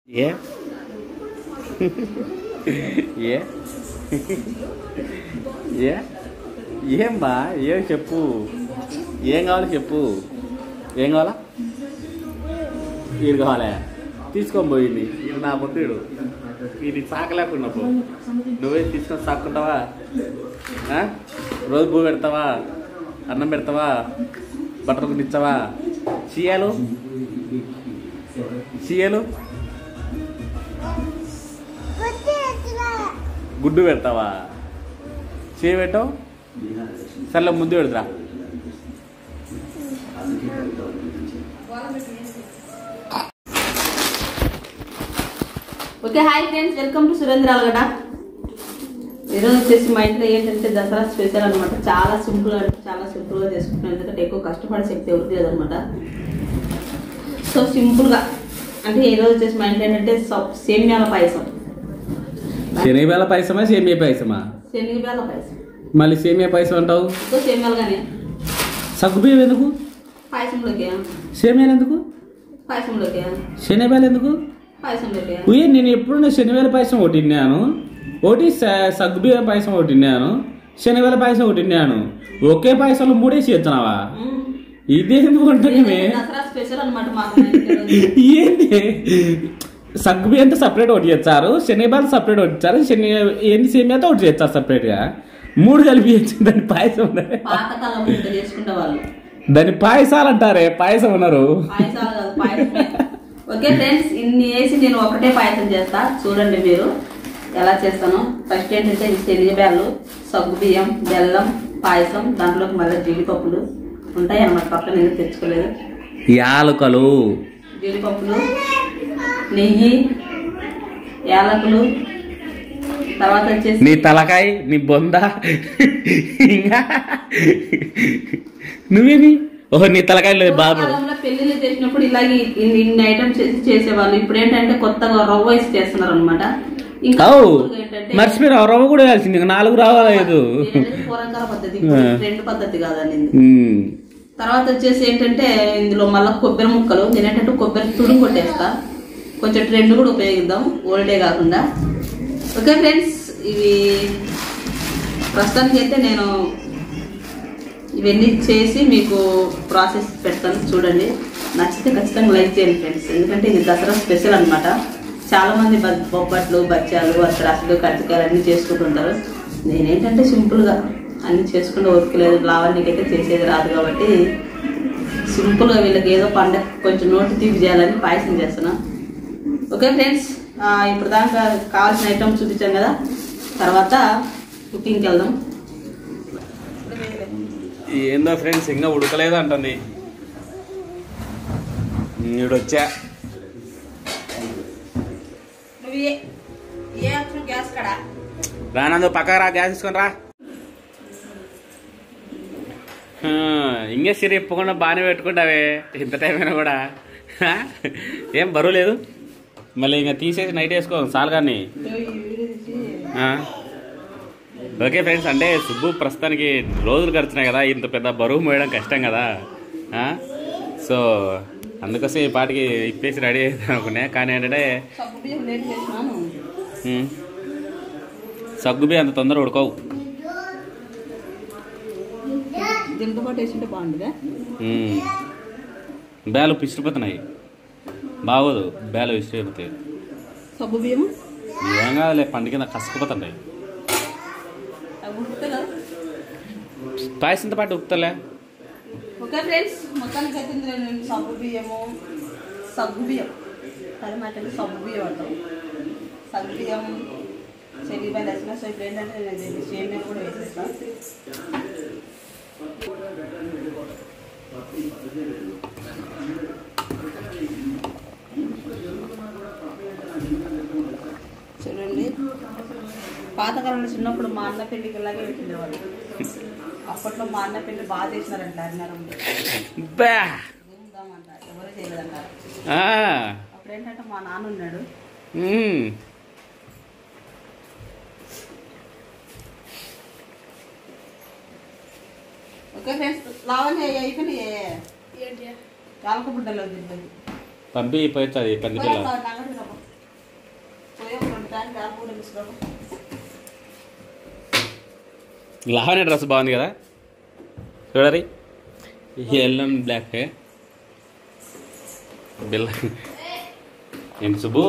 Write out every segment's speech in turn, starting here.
ఏ ఏ ఏ ఏం బా ఏం చెప్పు ఏం కావాలి చెప్పు ఏం కావాలా వీడు కావాలా తీసుకొని పోయింది వీడు నా బుద్ధుడు వీడిని సాకలేకున్నప్పుడు నువ్వే తీసుకొని సాక్కుంటావా ఆ? రోజు భూ పెడతావా అన్నం పెడతావా బట్టలు కొనిచ్చావా చీయాలు చీయలు గుడ్డు పెడతావా చేయి పెట్టావు సర్లే ముందు పెడతా okay hi friends welcome to Surendra Alagada ఈరోజు వచ్చేసి మా ఇంట్లో ఏంటంటే దసరా స్పెషల్ అనమాట చాలా సింపుల్ అంటే చాలా సింపుల్గా చేసుకుంటున్నాం ఎందుకంటే ఎక్కువ కష్టపడే శక్తి ఎవరికి లేదనమాట సో సింపుల్గా అంటే ఈరోజు వచ్చేసి మా ఇంట్లో ఏంటంటే సప్- సేమ్యాల పాయసం శనగబేల పాయసమా సేమియా పాయసమా శనగబేల పాయసం మళ్ళీ సేమియా పాయసం అంటావు సో సేమ్యాలుగానే సగ్గుబియ్యం ఎందుకు పాయసంలోకి సేమియాలు ఎందుకు పాయసంలోకి శనగబేలు ఎందుకు పాయసంలోకి ఉయ్య నేను ఎప్పుడు శనివేల పాయసం ఒకటి తిన్నాను ఒకటి స- సగ్గుబియ్యం పాయసం ఒకటి తిన్నాను శనివేల పాయసం ఒకటి తిన్నాను ఒకే పాయసంలో మూడేసి ఇస్తున్నావా మ్మ్. ఇదేందుకు వంటకమే దసరా స్పెషల్ అనమాట మాకు మా ఇంట్లో ఈరోజు. ఏంటి సగ్గుబియ్యంతో సపరేట్ ఒకటి చేస్తారు శనగబాలు సపరేట్ ఒకటి ఇచ్చారు శని ఏంది సేమియాతో ఒకటి చేస్తారు సపరేట్ గా మూడు కలిపి ఇచ్చి దాని పాయసం ఉన్నది. పాతకాలంలో ఇంత చేసుకునే వాళ్ళు దాని పాయసాలు అంటారే పాయసం ఉన్నారు పాయసాలు కాదు పాయసమే ఓకే ఫ్రెండ్స్ ఇన్ని వేసి నేను ఒకటే పాయసం చేస్తా చూడండి మీరు ఎలా చేస్తాను ఫస్ట్ ఏంటంటే ఈ శనగబ్యాళ్ళు సగ్గు బియ్యం బెల్లం పాయసం దాంట్లోకి మళ్ళీ జీడిపప్పులు ఉంటాయి అన్నమాట పక్కన నేను తెచ్చుకోలేదు యాలకలు జీడిపప్పులు నెయ్యి యాలకులు తర్వాత వచ్చేసి నీ తలకాయ నీ బొంద ఇంకా నువ్వేమి ఓహో నీ తలకాయ లేదు బాబు పూర్వకాలంలో పెళ్లిళ్ళు చేసినప్పుడు ఇలాగే ఇన్ని ఇన్ని ఐటమ్స్ చేసి చేసేవాళ్ళు ఇప్పుడు ఏంటంటే కొత్తగా రవ్వ వేసి చేస్తున్నారు అనమాట ఇంకా అవు మామూలుగా ఏంటంటే మర్చిపోయినా రవ్వ కూడా వేయాల్సింది ఇంకా నాలుగు రావాలేదు ఇదేంటంటే పూర్వకాల పద్ధతి ఆ. రెండు పద్ధతి కాదండి ఉమ్. తర్వాత వచ్చేసి ఏంటంటే ఇందులో మళ్ళీ కొబ్బరి ముక్కలు నేను ఏంటంటే కొబ్బరి తుడుము కొట్టేస్తా కొంచెం ట్రెండ్ కూడా ఉపయోగిద్దాం ఓల్డే కాకుండా ఓకే ఫ్రెండ్స్ ఇవి ప్రస్తుతానికి అయితే నేను ఇవన్నీ చేసి మీకు ప్రాసెస్ పెడతాను చూడండి నచ్చితే ఖచ్చితంగా లైక్ చేయండి ఫ్రెండ్స్ ఎందుకంటే ఇది దసరా స్పెషల్ అనమాట చాలా మంది బ- బొబ్బట్లు బచ్చాలు అసలు కజ్జికాయలు అన్నీ చేసుకుంటుంటారు నేనేంటంటే సింపుల్గా అన్నీ చేసుకుంటే ఓపిక లేదు లావణ్యకైతే చేసేది రాదు కాబట్టి సింపుల్గా వీళ్ళకి ఏదో పండగ కొంచెం నోటి తీపి చేయాలని పాయసం చేస్తున్నా ఓకే ఫ్రెండ్స్ ఆ, ఇప్పుడు దాకా కావాల్సిన ఐటమ్స్ చూపించాం కదా తర్వాత కుకింగ్కి వెళ్దాం ఏందో ఫ్రెండ్స్ ఇంకా ఉడకలేదు అంటుంది వచ్చా నువ్వు ఏ ఏ ఆప్షన్ గ్యాస్ కడా రానందు పక్కకు రా గ్యాస్ తీసుకొని రా హా, ఇంకే సిరి ఇప్పకుండా బాగానే పెట్టుకుంటావే ఇంత టైం అయినా కూడా హా? ఏం బరువు లేదు మళ్ళీ ఇంకా తీసేసి నైట్ వేసుకో చాలు కానీ ఓకే ఫ్రెండ్స్ అంటే సుబ్బు ప్రస్తుతానికి రోజులు గడుచున్నాయి కదా ఇంత పెద్ద బరువు మోయడం కష్టం కదా ఆ? సో అందుకోసం ఈ పాటికి ఇప్పేసి రెడీ అవుతాను అనుకున్నా కానీ ఏంటంటే సబ్బు బియ్యం లేట్ చేసినాను ఉమ్, సగ్గుబి అంత తొందర ఉడకవు దీంతో పాటు వేసింటే బాగుంటుందా ఉమ్. బేలు పిసిరిపోతున్నాయి బాగోదు బేలు విసిరిపోతాయి సబ్బు బియ్యం ఏం కాదులే పండు కింద కసుకుపోతుంటాయి అవి ఉడుకుతాయి కదా పాయసంతో పాటు ఉప్పుతలే ఓకే ఫ్రెండ్స్ మొత్తానికి అయితే ఇందులో నేను సబ్బు బియ్యము సగ్గు బియ్యం అది మాట్లాడి సబ్బు బియ్యం అంటాం సగ్గు బియ్యం శనగపాయలు వేసిన సో ఇప్పుడు ఏంటంటే నేను దీన్ని సేమియా కూడా వేసేస్తా చూడండి పాతకాలంలో చిన్నప్పుడు మా అన్న పెళ్ళికి ఇలాగే పెట్టిండేవాళ్ళు అప్పట్లో మా అన్న పెళ్లి బాగా చేసినారంట అన్నారం బా ధూమ్ధామ్ అంట ఎవరు చేయలేదంటారు ఆ, అప్పుడు ఏంటంటే మా నాన్న ఉన్నాడు ఉమ్. ఓకే ఫ్రెండ్స్ లావణ్య అయిపోయినాయి యాలక బుడ్డలో తిన్నది పంపి పోయొచ్చు అది పంది పిల్ల దానికి కాకుండా తీసుకోవడం లావణ్య డ్రెస్ బాగుంది కదా చూడరి ఎల్లో బ్లాక్ బిల్ల ఏంటి సుబ్బు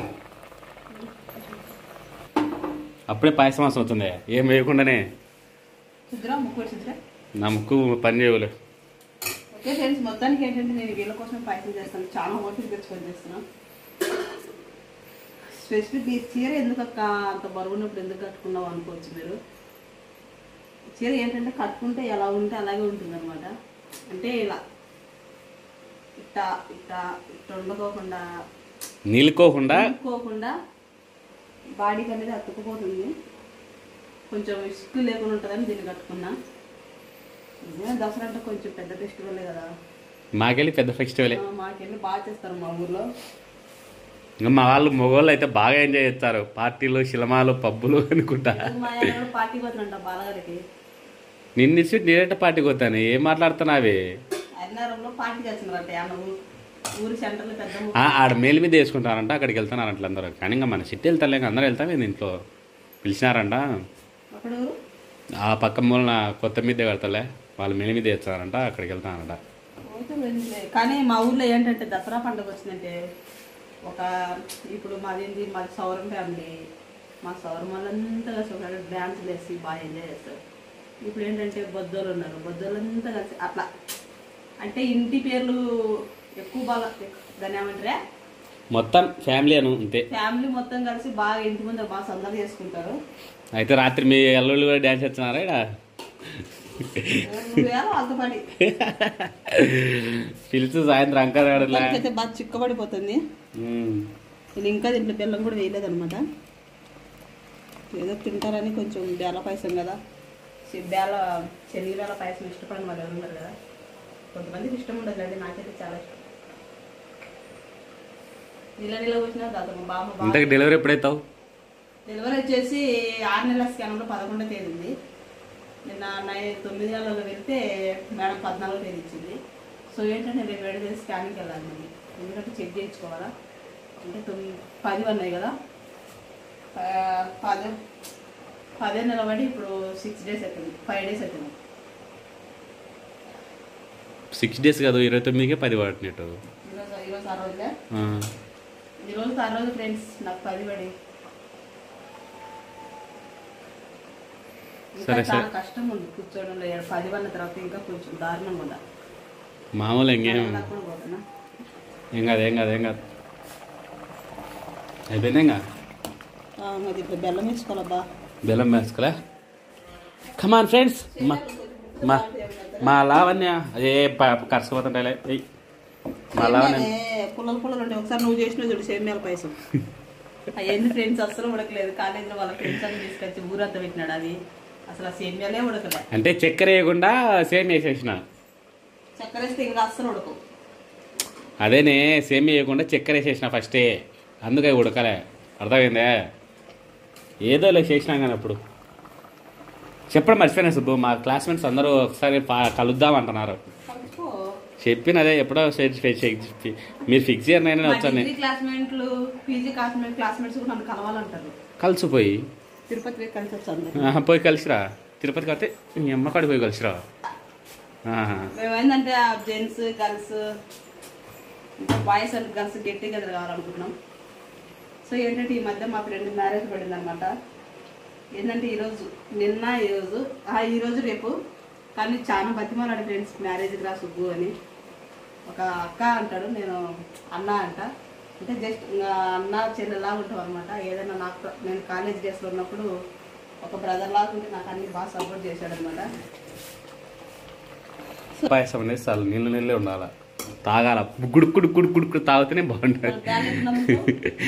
అప్పుడే పాయసం వాసన వస్తుంది ఏం వేయకుండానే చిద్రా ముక్కు చిద్రా నా ముక్కు పని చేయలే ఓకే ఫ్రెండ్స్ మొత్తానికి ఏంటంటే నేను వీళ్ళ కోసం పాయసం చేస్తాను చాలా ఓపిక తెచ్చుకొని చేస్తున్నాను స్పెసిఫిక్ ఈ చీర ఎందుకు అక్క అంత బరువు ఉన్నప్పుడు ఎందుకు కట్టుకున్నావు అనుకోవచ్చు మీరు చీర ఏంటంటే కట్టుకుంటే ఎలా ఉంటే అలాగే ఉంటుంది అనమాట అంటే ఇలా ఇట్ట ఇట్ట ఇట్ట ఉండకోకుండా నీలుకోకుండా అనుకోకుండా బాడీకి అనేది అతుక్కుపోతుంది కొంచెం ఇసుకు లేకుండా ఉంటుందని దీన్ని కట్టుకున్నా నిజమే దసరా అంటే కొంచెం పెద్ద ఫెస్టివలే కదా మాకెళ్ళి పెద్ద ఫెస్టివలే ఆ, మాకెళ్ళి బాగా చేస్తారు మా ఊర్లో ఇంకా మా వాళ్ళు మగవాళ్ళు అయితే బాగా ఎంజాయ్ చేస్తారు పార్టీలు సినిమాలు పబ్బులు అనుకుంటా మా ఆయన కూడా పార్టీకి పోతానంట బాలగారికి నిన్న ఇచ్చి డైరెక్ట్ పార్టీకి వస్తాను ఏం మాట్లాడుతున్నావి అన్నారంలో పార్టీ చేస్తున్నారంట అన్న ఊరు ఊరి సెంటర్లో పెద్ద ఊరు. ఆ, ఆడ మేలు మీద వేసుకుంటారంట అక్కడికి వెళ్తున్నారంట అందరూ కానీ ఇంకా మన సిటీ వెళ్తారు అందరూ వెళ్తాం ఏంది ఇంట్లో పిలిచినారంట అక్కడ ఊరు ఆ పక్క మూలన కొత్త మీద కడతలే వాళ్ళు మేలు మీద వేస్తారంట అక్కడికి వెళ్తానంట పోతే వెళ్ళిలే. కానీ మా ఊర్లో ఏంటంటే దసరా పండుగ వచ్చిందంటే ఒక ఇప్పుడు మాది మాది సౌరం ఫ్యామిలీ మా సౌరం వాళ్ళంతా కలిసి ఒక డ్యాన్సులు వేసి బాగా ఎంజాయ్ చేస్తారు ఇప్పుడు ఏంటంటే బొద్దోళ్ళు ఉన్నారు బొద్దోళ్ళంతా కలిసి అట్లా అంటే ఇంటి పేర్లు ఎక్కువ బాగా దాన్ని ఏమంటారా మొత్తం ఫ్యామిలీ అను అంతే ఫ్యామిలీ మొత్తం కలిసి బాగా ఇంటి ముందు బాగా సందడి చేసుకుంటారు అయితే రాత్రి మీ అల్లుళ్ళు కూడా డ్యాన్స్ చేస్తున్నారా ఈడ? నువ్వు వేరే వాళ్ళతో పడి పిలిచి సాయంత్రం అంకర్ ఆడలే అయితే బాగా చిక్కబడిపోతుంది నేను ఇంకా దీంట్లో బెల్లం కూడా వేయలేదన్నమాట ఏదో తింటారని కొంచెం బేల పాయసం కదా చి- బేల శనగ బేల పాయసం ఇష్టపడని వాళ్ళు ఎవరు ఉన్నారు కదా కొంతమందికి ఇష్టం ఉండదు అండి నాకైతే చాలా ఇష్టం నీళ్ళ నీళ్ళ వచ్చినా దాదాపు మా బామ్మ బాగా ఇంతకు డెలివరీ ఎప్పుడైతావు డెలివరీ వచ్చేసి ఆరు నెలల స్కాన్లో పదకొండో తేదీ ఉంది నిన్న నై తొమ్మిది నెలల్లో వెళ్తే మేడం పద్నాలుగో తేదీ ఇచ్చింది సో ఏంటంటే రేపు ఏడు తేదీ స్కానింగ్కి వెళ్ళాలి మరి ఎందుకంటే చెక్ చేయించుకోవాలా అంటే తొమ్మిది పది ఉన్నాయి కదా ప- పది పదే నెల పడి ఇప్పుడు సిక్స్ డేస్ అవుతుంది ఫైవ్ డేస్ అవుతుంది సిక్స్ డేస్ కాదు ఇరవై తొమ్మిదికే పది పడినట్టు ఈరోజు ఈరోజు ఆ రోజులే ఆ. ఈరోజు ఆ రోజు ఫ్రెండ్స్ నాకు పది పడి ఇంకా సరే, చాలా సరే. కష్టం ఉంది కూర్చోవడంలో ఏడు పది వన్న తర్వాత ఇంకా కొంచెం దారుణంగా ఉందా మామూలు ఇంకేం అలా కూడా పోతున్నా ఏం కాదు ఏం కాదు ఏం కాదు అయిపోయింది ఇంకా అది ఇప్పుడు బెల్లం వేసుకోవాలబ్బా బెల్లం వేసుకోలే కమాన్ ఫ్రెండ్స్ మా మా మా లావణ్య అదే కరసపోతుంటాయిలే ఏయ్ మా లావణ్య పుల్లలు పుల్లలు ఉంటాయి ఒకసారి నువ్వు చేసిన చూడు సేమ్యాల పాయసం అవన్నీ ఫ్రెండ్స్ అస్సలు ఉడకలేదు కాలేజీలో వాళ్ళ ఫ్రెండ్స్ అని తీసుకొచ్చి ఊరంతా పెట్టినాడు అది అసలు ఆ సేమ్యాలే ఉడకలే అంటే చక్కెర వేయకుండా సేమ్ వేసేసిన చక్కెర వేస్తే ఇంకా అస్సలు ఉడకవు అదేనే సేమ్ వేయకుండా చక్కెర వేసేసిన ఫస్టే అందుకే ఉడకలే అర్థమైందే ఏదో ఇలా చేసినాం కానీ అప్పుడు చెప్పడం మర్చిపోయినా సుబ్బు మా క్లాస్మేట్స్ అందరూ ఒకసారి పా- కలుద్దాం అంటున్నారు కలుపుకో చెప్పినదే ఎప్పుడో ఫి- ఫి- ఫి- మీరు ఫిక్స్ చేయరు నేను మా వచ్చాను డిగ్రీ క్లాస్మేట్లు పీజీ క్లాస్మేట్ క్లాస్మేట్స్ కూడా నన్ను కలవాలంటారు కలిసిపోయి తిరుపతి పోయి కలిసి వచ్చాను ఆహా, పోయి కలిసిరా తిరుపతి కాతే మీ అమ్మ కాడికి పోయి కలిసిరా ఆహా. మేము ఏంటంటే ఆ జెంట్స్ గర్ల్స్ ఇంకా boys and girls get together కావాలనుకుంటున్నాం సో ఏంటంటే ఈ మధ్య మా ఫ్రెండ్ మ్యారేజ్ పడింది అనమాట ఏంటంటే ఈరోజు నిన్న ఈరోజు ఆ ఈరోజు రేపు కానీ చాలా బతిమాలాడు ఫ్రెండ్స్ మ్యారేజ్కి రా సుబ్బు అని ఒక అక్క అంటాడు నేను అన్న అంట అంటే జస్ట్ అన్న చెల్లెలా ఉంటాం అనమాట ఏదైనా నాకు నేను కాలేజ్ డేస్లో ఉన్నప్పుడు ఒక బ్రదర్ లాగా ఉంటే నాకు అన్ని బాగా సపోర్ట్ చేశాడు అనమాట పాయసం అనేది చాలు నీళ్ళు నీళ్ళే ఉండాలి తాగాల గుడుకుడు గుడుకుడు గుడుకుడు తాగితేనే బాగుంటుంది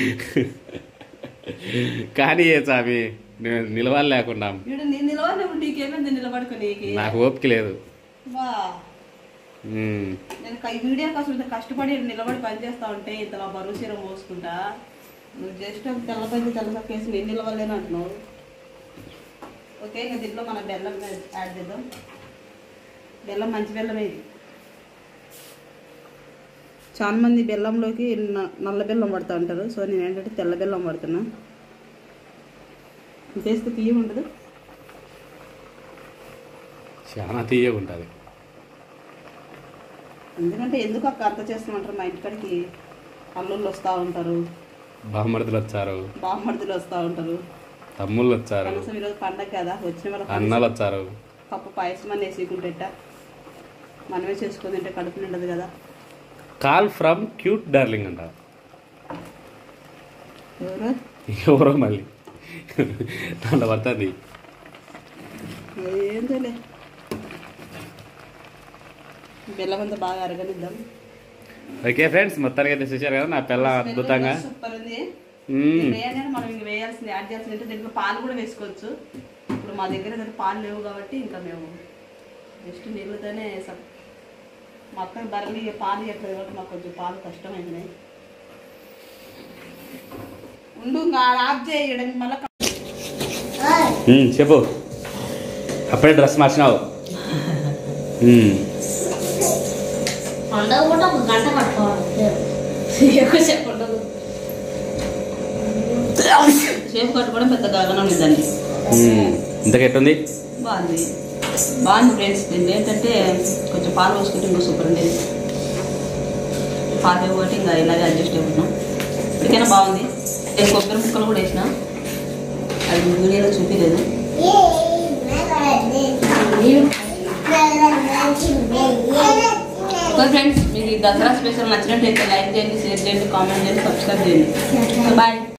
కానీ ఏ స్వామి నేను నిలవాలి లేకుండా వీడు నేను నిలబడినప్పుడు నీకేమైంది నిలబడుకుని నాకు ఓపిక లేదు బా ఉమ్. నేను ఈ వీడియో కోసం ఇంత కష్టపడి నిలబడి పని చేస్తా ఉంటే ఇంతలా బరువు చీర మోసుకుంటా నువ్వు జస్ట్ ఒక తెల్ల పని తెల్ల పక్కేసి నేను నిలవలేను అంటున్నావు ఓకే ఇంకా దీంట్లో మన బెల్లం యాడ్ చేద్దాం బెల్లం మంచి బెల్లమే ఇది చాలా మంది బెల్లంలోకి న- నల్ల బెల్లం పడుతూ ఉంటారు సో నేను ఏంటంటే తెల్ల బెల్లం పడుతున్నా వేస్తే తీయ ఉండదు చాలా తీయగా ఉంటుంది ఎందుకంటే ఎందుకు అక్క అంత చేస్తామంటారు మా ఇంటికాడికి అల్లుళ్ళు వస్తూ ఉంటారు బామ్మర్దులు వచ్చారు బామ్మర్దులు వస్తూ ఉంటారు తమ్ముళ్ళు వచ్చారు కనీసం ఈరోజు పండగ కదా వచ్చిన వాళ్ళకి అన్నలు వచ్చారు కప్పు పాయసం అని వేసుకుంటేట మనమే చేసుకొని తింటే కడుపు నిండదు కదా కాల్ ఫ్రమ్ క్యూట్ డార్లింగ్ అంట ఎవరు ఎవరో మళ్ళీ దాంట్లో పడుతుంది ఏం తెలియ బెల్లం అంతా బాగా అరగనిద్దాం ఓకే ఫ్రెండ్స్ మొత్తానికి అయితే చూశారు కదా నా పిల్ల అద్భుతంగా సూపర్ ఉంది మ్మ్. వేయాలని మనం ఇంక వేయాల్సింది యాడ్ చేయాల్సింది అంటే దీంట్లో పాలు కూడా వేసుకోవచ్చు ఇప్పుడు మా దగ్గర అయితే పాలు లేవు కాబట్టి ఇంకా మేము జస్ట్ నీళ్ళతోనే వేసాం మా అక్క బర్రెలు ఇక పాలు ఇవ్వట్లేదు కాబట్టి మాకు కొంచెం పాలు కష్టమైంది ఉండు ఇంకా ఆఫ్ చేయడం మళ్ళీ మ్మ్, చెప్పు అప్పుడే డ్రెస్ మార్చినావు మ్మ్. పండగ కూడా ఒక గంట పట్టుకోవాలి ఎక్కువసేపు ఉండదు సేపు కట్టుకోవడం పెద్ద గగనం ఇద్దండి మ్మ్. ఇంతకెట్టుంది బాగుంది బాగుంది ఫ్రెండ్స్ దీన్ని ఏంటంటే కొంచెం పాలు పోసుకుంటే ఇంకా సూపర్ ఉండేది పాలు కాబట్టి ఇంకా ఇలాగే అడ్జస్ట్ అయిపోతున్నాం ఇప్పటికైనా బాగుంది నేను కొబ్బరి ముక్కలు కూడా వేసిన అది వీడియోలో చూపించలేదు ఓకే ఫ్రెండ్స్ మీకు ఈ దసరా స్పెషల్ నచ్చినట్టయితే లైక్ చేయండి షేర్ చేయండి కామెంట్ చేయండి సబ్స్క్రైబ్ చేయండి బాయ్